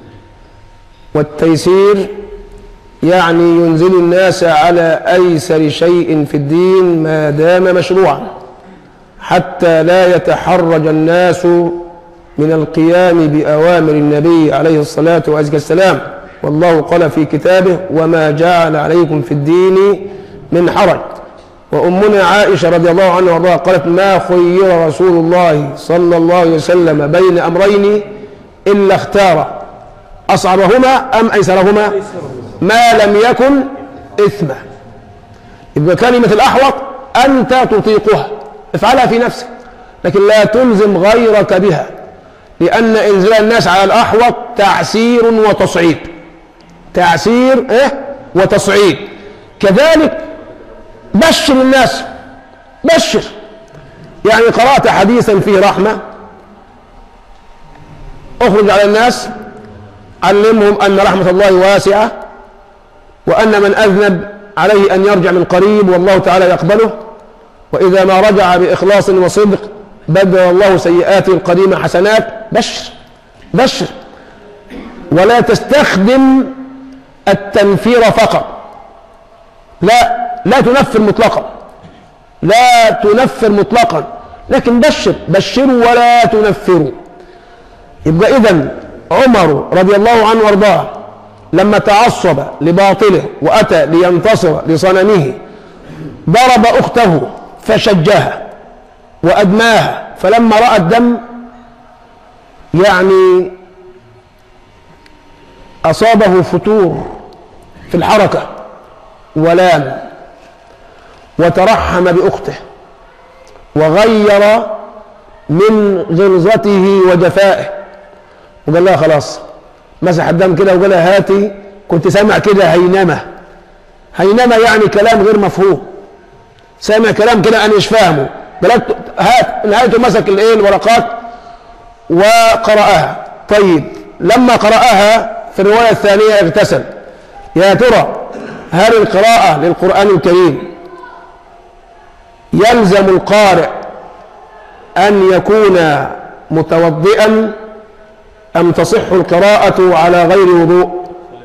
والتيسير يعني ينزل الناس على أيسر شيء في الدين ما دام مشروعا حتى لا يتحرج الناس من القيام بأوامر النبي عليه الصلاة والسلام والله قال في كتابه وما جعل عليكم في الدين من حرج وأمنا عائشة رضي الله عنها وارضاها قالت ما خير رسول الله صلى الله عليه وسلم بين أمرين إلا اختار أصعبهما أم أيسرهما ما لم يكن إثما يبقى كلمة الأحوط أنت تطيقها افعلها في نفسك لكن لا تلزم غيرك بها لأن إنزال الناس على الأحوط تعسير وتصعيد تعسير إيه وتصعيد كذلك بشر الناس بشر يعني قرأت حديثا فيه رحمة اخرج على الناس علمهم أن رحمة الله واسعة وأن من أذنب عليه أن يرجع من قريب والله تعالى يقبله وإذا ما رجع بإخلاص وصدق بدل الله سيئاته القديمة حسنات بشر بشر ولا تستخدم التنفير فقط لا لا تنفر مطلقا لا تنفر مطلقا لكن بشر بشروا ولا تنفروا يبقى إذا عمر رضي الله عنه وارضاه لما تعصب لباطله وأتى لينتصر لصنمه ضرب أخته فشجها وأدماها فلما رأى الدم يعني أصابه فتور في الحركة ولام وترحم بأخته وغير من غلظته وجفائه وقال لها خلاص مسح الدم كده وقال لها هاتي كنت سامع كده هينمة هينمة يعني كلام غير مفهوم سامع كلام كده انا مش فاهمه قالت هات نهايته مسك الايه الورقات وقرأها طيب لما قرأها في الرواية الثانية اغتسل يا ترى هل القراءة للقرآن الكريم يلزم القارئ أن يكون متوضئا أم تصح القراءة على غير وضوء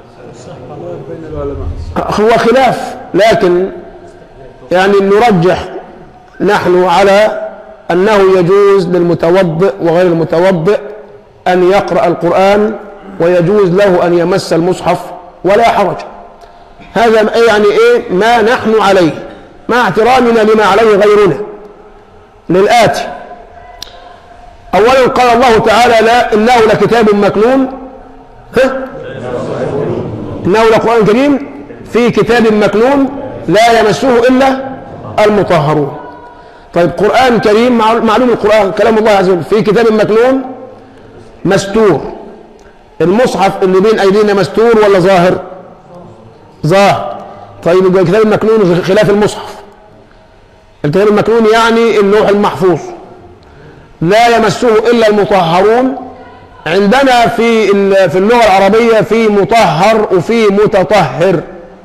هو خلاف لكن يعني نرجح نحن على أنه يجوز للمتوضئ وغير المتوضئ أن يقرأ القرآن ويجوز له أن يمس المصحف ولا حرج هذا يعني إيه ما نحن عليه مع احترامنا لما عليه غيرنا للآتي أولا قال الله تعالى لا إنه لكتاب مكنون ها؟ إنه لقرآن كريم في كتاب مكنون لا يمسه إلا المطهرون طيب قرآن كريم معلوم القرآن كلام الله عز وجل في كتاب مكنون مستور المصحف اللي بين أيدينا مستور ولا ظاهر ظاهر طيب يبقى الكتاب المكنون خلاف المصحف الكتاب المكنون يعني اللوح المحفوظ لا يمسه إلا المطهرون عندنا في في اللغة العربية في مطهر وفي متطهر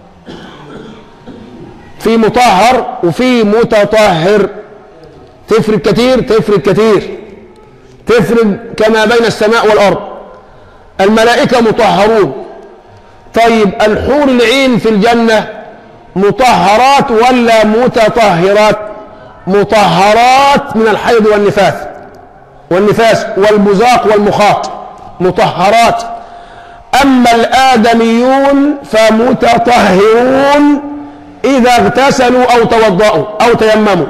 في مطهر وفي متطهر تفرق كتير تفرق كتير تفرق كما بين السماء والأرض الملائكة مطهرون طيب الحور العين في الجنة مطهرات ولا متطهرات مطهرات من الحيض والنفاس والنفاس والبزاق والمخاط مطهرات أما الآدميون فمتطهرون إذا اغتسلوا أو توضأوا أو تيمموا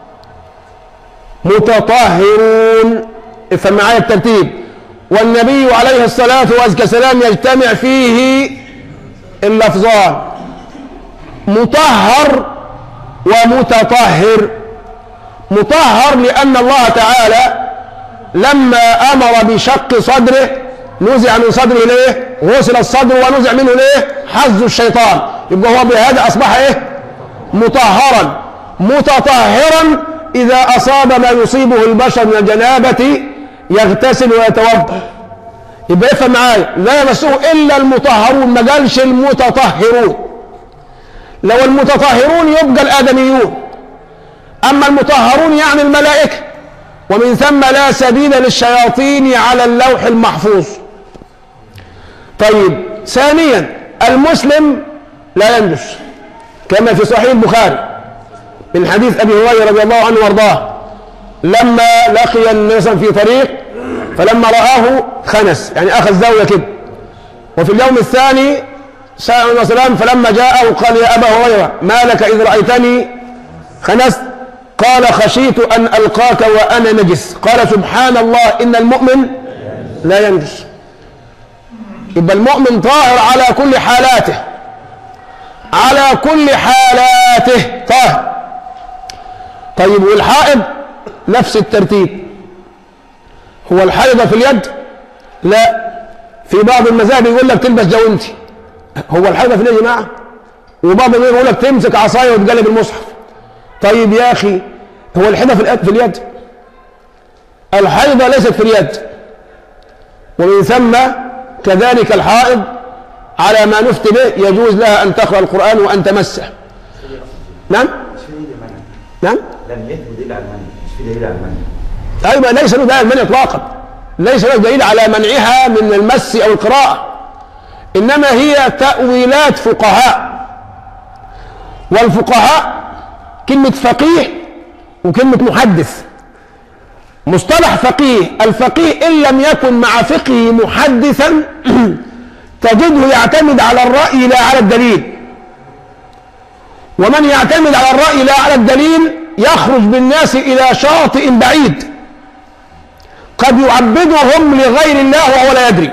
متطهرون افهم معايا الترتيب والنبي عليه الصلاة والسلام يجتمع فيه اللفظان مطهر ومتطهر مطهر لأن الله تعالى لما أمر بشق صدره نزع من صدره ليه غسل الصدر ونزع منه ليه حظ الشيطان يبقى هو بهذا أصبح إيه مطهرا متطهرا إذا أصاب ما يصيبه البشر من الجنابة يغتسل ويتوضا يبقى افهم معايا لا يمسه إلا المطهرون ما قالش المتطهرون لو المتطهرون يبقى الآدميون أما المطهرون يعني الملائكة ومن ثم لا سبيل للشياطين على اللوح المحفوظ طيب ثانيا المسلم لا ينجس كما في صحيح البخاري من حديث أبي هريرة رضي الله عنه وارضاه لما لقي الناس في طريق فلما رآه خنس يعني أخذ زاوية كده وفي اليوم الثاني سأل الله سلام فلما جاءه قال يا أبا هريرة ما لك إذ رأيتني خنست قال خشيت أن ألقاك وأنا نجس قال سبحان الله إن المؤمن لا ينجس يبقى المؤمن طاهر على كل حالاته على كل حالاته طاهر طيب والحائض نفس الترتيب هو الحائض في اليد لا في بعض المذاهب يقول لك تلبس جوانتي هو الحائض في اليد يا جماعه وبعض المذاهب يقول لك تمسك عصايه وتقلب المصحف طيب يا اخي هو الحيضه في اليد في اليد الحيضه ليست في اليد ومن ثم كذلك الحائض على ما نفتي به يجوز لها ان تقرا القران وان تمسه نعم مش في دليل على المنع نعم لا اليد دليل على المنع مش في دليل على المنع ايوه ليس له دليل منع اطلاقا ليس له دليل على منعها من المس او القراءه انما هي تاويلات فقهاء والفقهاء كلمه فقيه وكلمه محدث مصطلح فقيه الفقيه ان لم يكن مع فقهه محدثا تجده يعتمد على الراي لا على الدليل ومن يعتمد على الراي لا على الدليل يخرج بالناس الى شاطئ بعيد قد يعبدهم لغير الله وهو لا يدري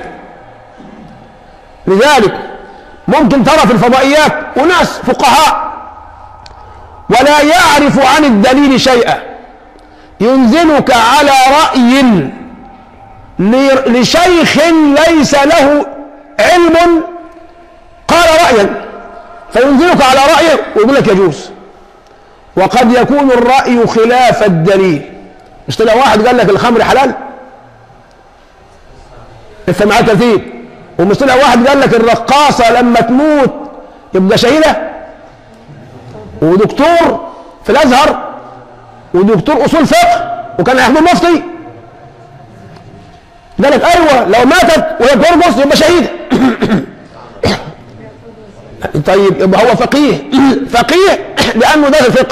لذلك ممكن ترى في الفضائيات أناس فقهاء ولا يعرف عن الدليل شيئا ينزلك على رأي ل- لشيخ ليس له علم قال رأيا فينزلك على رأيه ويقول لك يجوز وقد يكون الرأي خلاف الدليل مش طلع واحد قال لك الخمر حلال انت معاه ترتيب ومش طلع واحد قال لك الرقاصه لما تموت يبقى شهيده ودكتور في الازهر ودكتور اصول فقه وكان هيحضر مفتي قال لك ايوه لو ماتت وهي ترقص يبقى شهيده طيب يبقى هو فقيه فقيه لانه ده الفقه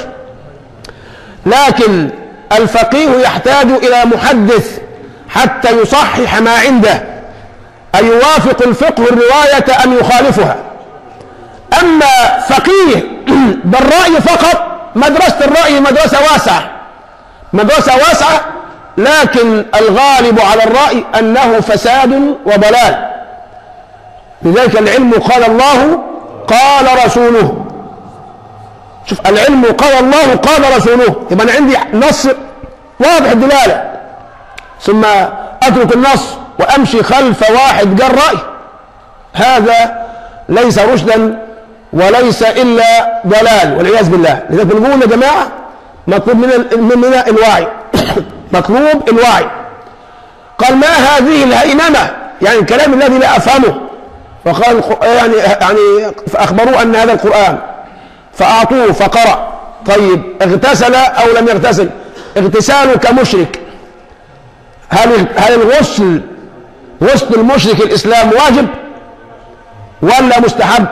لكن الفقيه يحتاج الى محدث حتى يصحح ما عنده أن يوافق الفقه الرواية أم يخالفها أما فقيه بالرأي فقط مدرسة الرأي مدرسة واسعة مدرسة واسعة لكن الغالب على الرأي أنه فساد وضلال لذلك العلم قال الله قال رسوله شوف العلم قال الله قال رسوله يبقى أنا عندي نص واضح الدلالة ثم أترك النص وأمشي خلف واحد قال رأي هذا ليس رشدا وليس إلا ضلال والعياذ بالله لذلك بنقول يا جماعة مطلوب من مننا الوعي مطلوب الوعي قال ما هذه الهينمة يعني الكلام الذي لا أفهمه فقال يعني يعني فأخبروه أن هذا القرآن فأعطوه فقرأ طيب اغتسل أو لم يغتسل اغتساله كمشرك هل هل الغسل غسل المشرك الإسلام واجب ولا مستحب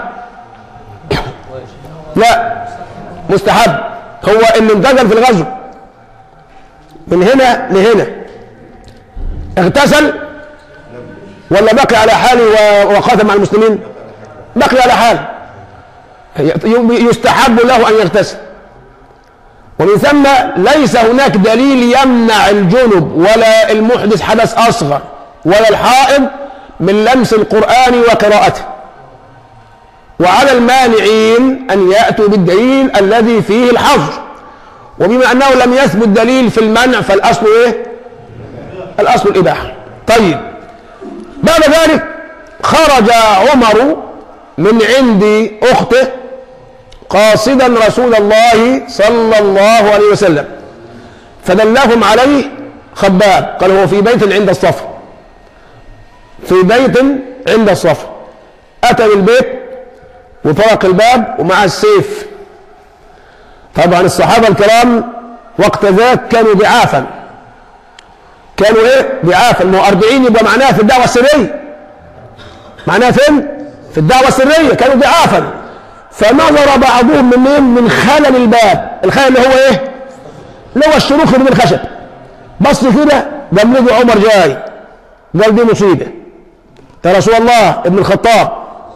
لا مستحب هو اللي انتقل في الغزو من هنا لهنا اغتسل ولا بقي على حاله و- وقاتل مع المسلمين بقي على حاله ي- يستحب له ان يغتسل ومن ثم ليس هناك دليل يمنع الجنب ولا المحدث حدث اصغر ولا الحائض من لمس القران وقراءته وعلى المانعين ان ياتوا بالدليل الذي فيه الحظر وبما انه لم يثبت دليل في المنع فالاصل ايه الاصل الاباحه طيب بعد ذلك خرج عمر من عند اخته قاصدا رسول الله صلى الله عليه وسلم فدلهم عليه خباب قال هو في بيت عند الصفا في بيت عند الصفا اتى بالبيت وطرق الباب ومع السيف طبعا الصحابه الكرام وقت ذاك كانوا ضعافا كانوا ايه ضعافا ما هو 40 يبقى معناها في الدعوه السريه معناها فين في الدعوه السريه كانوا ضعافا فنظر بعضهم من مين من خلل الباب الخلل اللي هو ايه اللي هو الشروخ اللي بالخشب بص كده قام لقي عمر جاي قال دي مصيبه يا رسول الله ابن الخطاب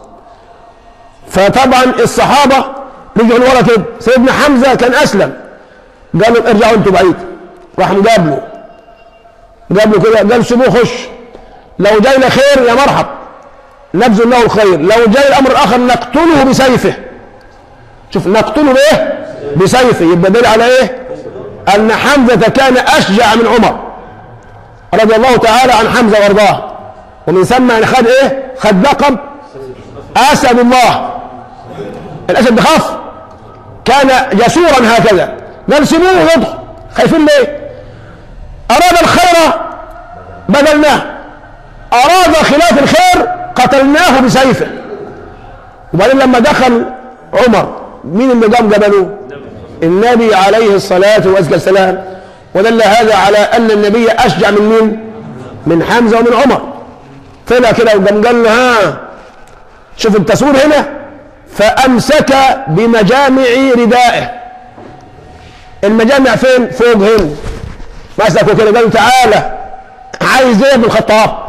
فطبعا الصحابه رجعوا لورا كده سيدنا حمزه كان اسلم قالوا ارجعوا انتوا بعيد راحوا قابلوا قابلوا كده قال سيبوه خش لو جاي له خير يا مرحب نبذل له الخير لو جاي الامر الاخر نقتله بسيفه شوف نقتله بايه بسيفه يبقى دليل على ايه ان حمزه كان اشجع من عمر رضي الله تعالى عن حمزه وارضاه ومن ثم يعني خد ايه خد لقب اسد الله الاسد بخاف كان جسورا هكذا قال سيبوه يدخل خايفين ليه اراد الخير بذلناه اراد خلاف الخير قتلناه بسيفه وبعدين لما دخل عمر مين اللي قام قبله النبي عليه الصلاة والسلام ودل هذا على أن النبي أشجع من مين من حمزة ومن عمر طلع كده وقام قال له ها شوف التصوير هنا فأمسك بمجامع ردائه المجامع فين فوق هنا مسكه كده قال له تعالى عايز ايه بالخطاب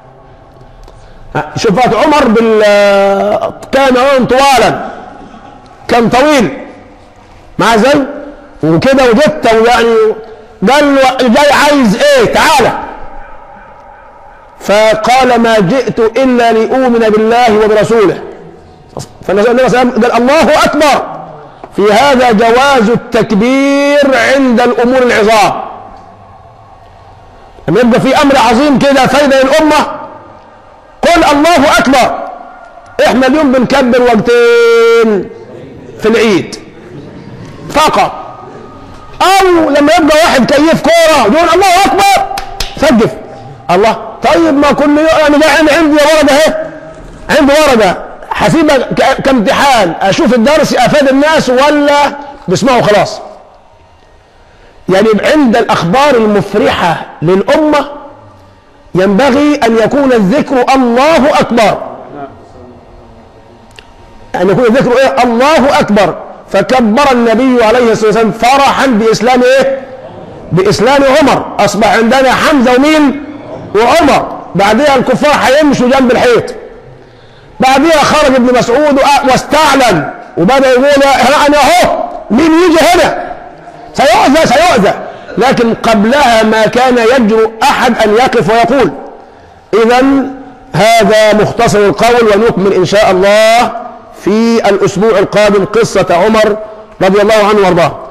شوفات عمر بال كان عون طوالا كان طويل مع زي وكده وجدت ويعني قال له جاي عايز ايه تعالى فقال ما جئت الا لاؤمن بالله وبرسوله فالنبي صلى الله عليه وسلم قال الله اكبر في هذا جواز التكبير عند الامور العظام لما يبقى في امر عظيم كده فايده للامه قل الله اكبر احنا اليوم بنكبر وقتين في العيد فقط او لما يبقى واحد كيف كوره يقول الله اكبر سقف الله طيب ما كل يوم انا ده عندي ورقه اهي عندي ورقه حسيبها ك- كامتحان اشوف الدرس افاد الناس ولا بيسمعوا خلاص يعني عند الاخبار المفرحه للامه ينبغي ان يكون الذكر الله اكبر ان يكون الذكر ايه الله اكبر فكبر النبي عليه الصلاه والسلام فرحا باسلام ايه باسلام عمر اصبح عندنا حمزه ومين وعمر بعدها الكفار هيمشوا جنب الحيط بعدها خرج ابن مسعود وأ- واستعلن وبدا يقول ها انا اهو مين يجي هنا سيؤذى سيؤذى لكن قبلها ما كان يجرؤ احد ان يقف ويقول اذا هذا مختصر القول ونكمل ان شاء الله في الاسبوع القادم قصه عمر رضي الله عنه وارضاه